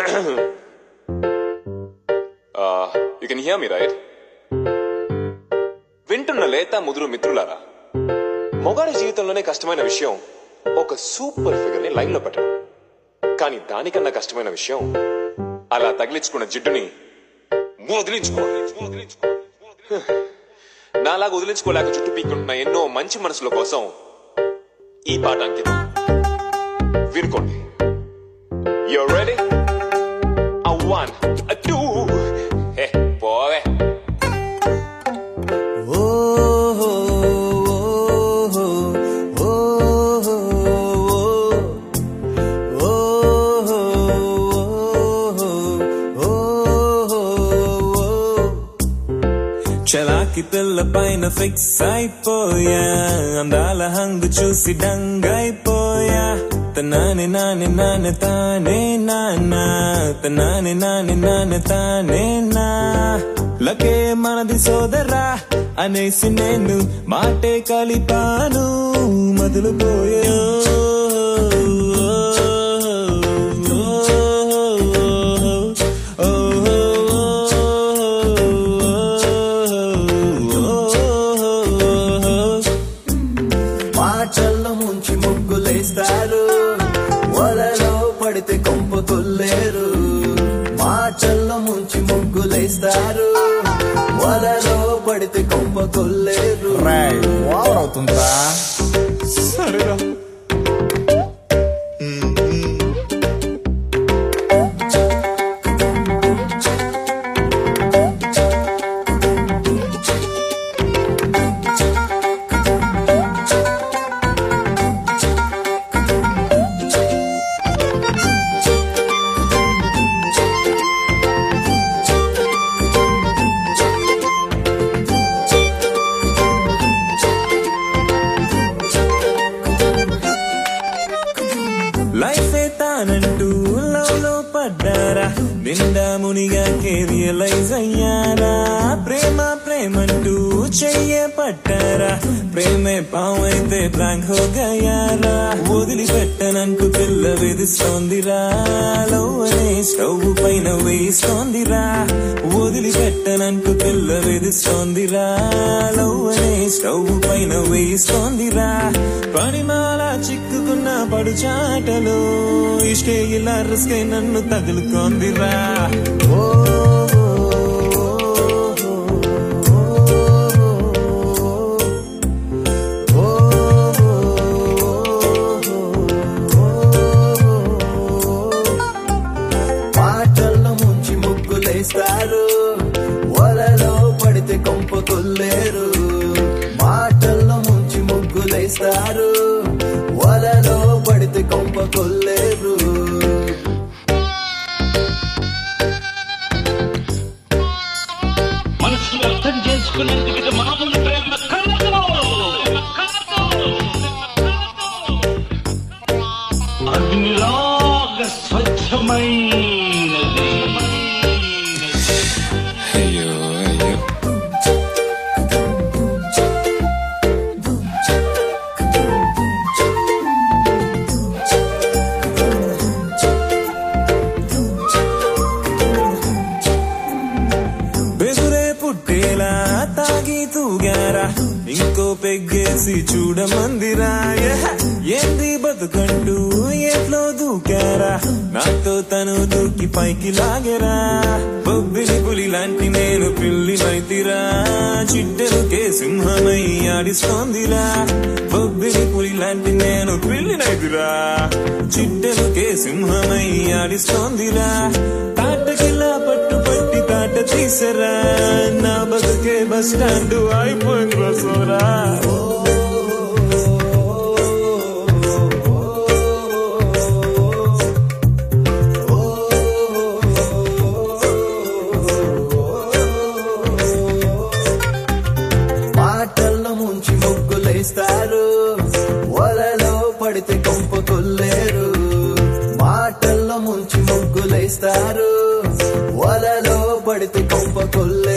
You can hear me right వింటున్న లేత ముదురు మిత్రులారా మొగాడి జీవితంలోనే కష్టమైన విషయం ఒక సూపర్ ఫిగర్ ని లైన్ లో పెట్టడం కానీ దానికన్నా కష్టమైన విషయం అలా తగిలించుకున్న జిడ్డుని వదిలించుకోవాలి నాలాగా వదిలించుకోలేక చుట్టూ పీక్కుంటున్న ఎన్నో మంచి మనసుల కోసం ఈ పాట అంకితం వినుకోండి you ready a one, a two. Hey, boy. చలాకి పిల్ల పైన ఫిక్స్ అయిపోయా అందాల హంగు చూసి డంగైపోయా తనాని నాని నాని తానే నానా తనాని నాని నాని తానే నా లకే మనది సోదరా అనేసి నేను మాటే కలిపాను మొదలు మాటల్లో ముంచి ముగ్గులేస్తారు వలలో పడితే కొంప కొల్లేరు మాటల్లో ముంచి ముగ్గులేస్తారు వలలో పడితే కొంప కొల్లేరు ఓవర్ అవుతుందా సరేరా లైఫ్ తానంటూ లవ్ లో పడ్డారా నిండా మునిగా రియలైజ్ అయ్యారా ప్రేమ ప్రేమంటూ చెయ్యే పట్టారా ప్రేమే పావైతే బ్లాంక్ హో గయారా వదిలిపెట్టనంటూ పిల్ల వేధిస్తోందిరా లవ్ అనే స్టవ్ పైన వేస్తోందిరా వదిలిపెట్టనంటూ పిల్ల వేధిస్తోందిరా లవ్ అనే స్టవ్ పైన వేస్తోందిరా పడిమాల చిక్కుకున్న పడుచాటలో ఇష్టే ఇలా రిస్కే నన్ను తగులుకోందిరా మాటల్లో ముంచి ముగ్గులేస్తారు వలలో పడితే కొంప కొల్లేరు మాటల్లో ముంచి ముగ్గులేస్తారు వలలో పడితే కొంప కొల్లేరు మనసులో అర్థం చేసుకునేందుకు ఇది మామూలు ప్రేమ కలదు అగ్నిలాగా స్వచ్ఛమైనది అయ్యో అయ్యో బెదురే పుట్టేలా తాగి తూగారా ఇంకో పెగ్గేసి చూడమందిరా యహ! ఏంది బతుకంటూ ఎట్లో దూకారా నాతో తను దూకి పైకి లాగరా బొబ్బిలి పులి లాంటి నేను పిల్లినైతిరా చిట్టెలుకే సింహమై ఆడిస్తోందిరా బొబ్బిలి పులి లాంటి నేను పిల్లినైతిరా చిట్టెలుకే సింహమై ఆడిస్తోందిరా తాటకిలా పట్టు పట్టి తాట తీసరా నా బతుకే బస్ స్టాండ్ అయిపోయింది రసోరా మాటల్లో ముంచి ముగ్గులేస్తారు వలలో పడితే కొంప కొల్లేరు మాటల్లో ముంచి ముగ్గులేస్తారు వలలో పడితే కొంప కొల్లేరు